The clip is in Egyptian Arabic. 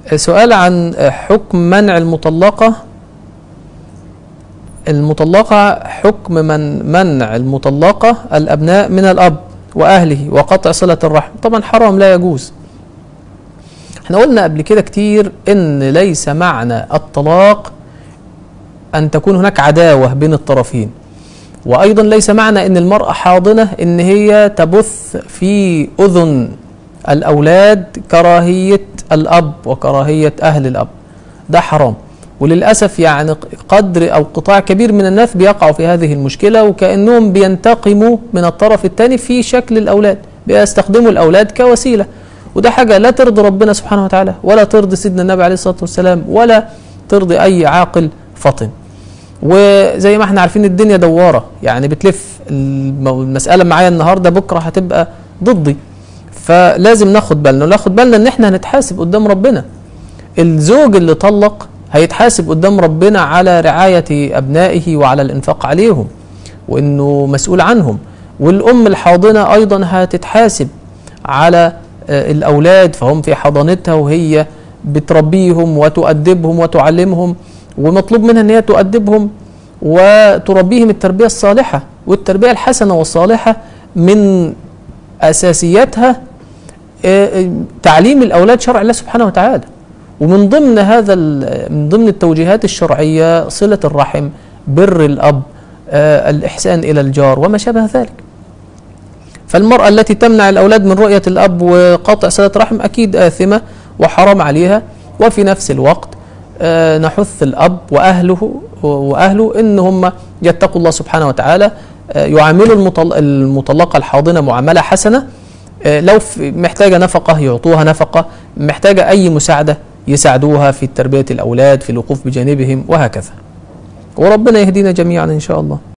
سؤال عن حكم منع المطلقة المطلقة حكم من منع المطلقة الأبناء من الأب وأهله وقطع صلة الرحم طبعا حرام لا يجوز احنا قلنا قبل كده كتير ان ليس معنى الطلاق ان تكون هناك عداوة بين الطرفين وايضا ليس معنى ان المرأة حاضنة ان هي تبث في اذن الاولاد كراهية الاب وكراهية اهل الاب ده حرام وللاسف يعني قدر او قطاع كبير من الناس بيقعوا في هذه المشكله وكانهم بينتقموا من الطرف الثاني في شكل الاولاد بيستخدموا الاولاد كوسيله وده حاجه لا ترضي ربنا سبحانه وتعالى ولا ترضي سيدنا النبي عليه الصلاه والسلام ولا ترضي اي عاقل فطن وزي ما احنا عارفين الدنيا دواره يعني بتلف المساله معايا النهارده بكره هتبقى ضدي فلازم ناخد بالنا وناخد بالنا ان احنا هنتحاسب قدام ربنا الزوج اللي طلق هيتحاسب قدام ربنا على رعاية أبنائه وعلى الإنفاق عليهم وإنه مسؤول عنهم والأم الحاضنة أيضا هتتحاسب على الأولاد فهم في حضانتها وهي بتربيهم وتؤدبهم وتعلمهم ومطلوب منها أن هي تؤدبهم وتربيهم التربية الصالحة والتربية الحسنة والصالحة من أساسياتها تعليم الأولاد شرع الله سبحانه وتعالى ومن ضمن هذا من ضمن التوجيهات الشرعيه صله الرحم بر الاب آه الاحسان الى الجار وما شابه ذلك فالمراه التي تمنع الاولاد من رؤيه الاب وقطع صله رحم اكيد اثمه وحرام عليها وفي نفس الوقت آه نحث الاب واهله واهله ان هم يتقوا الله سبحانه وتعالى آه يعاملوا المطلقه الحاضنه معامله حسنه لو محتاجه نفقه يعطوها نفقه محتاجه اي مساعده يساعدوها في تربية الأولاد في الوقوف بجانبهم وهكذا وربنا يهدينا جميعا إن شاء الله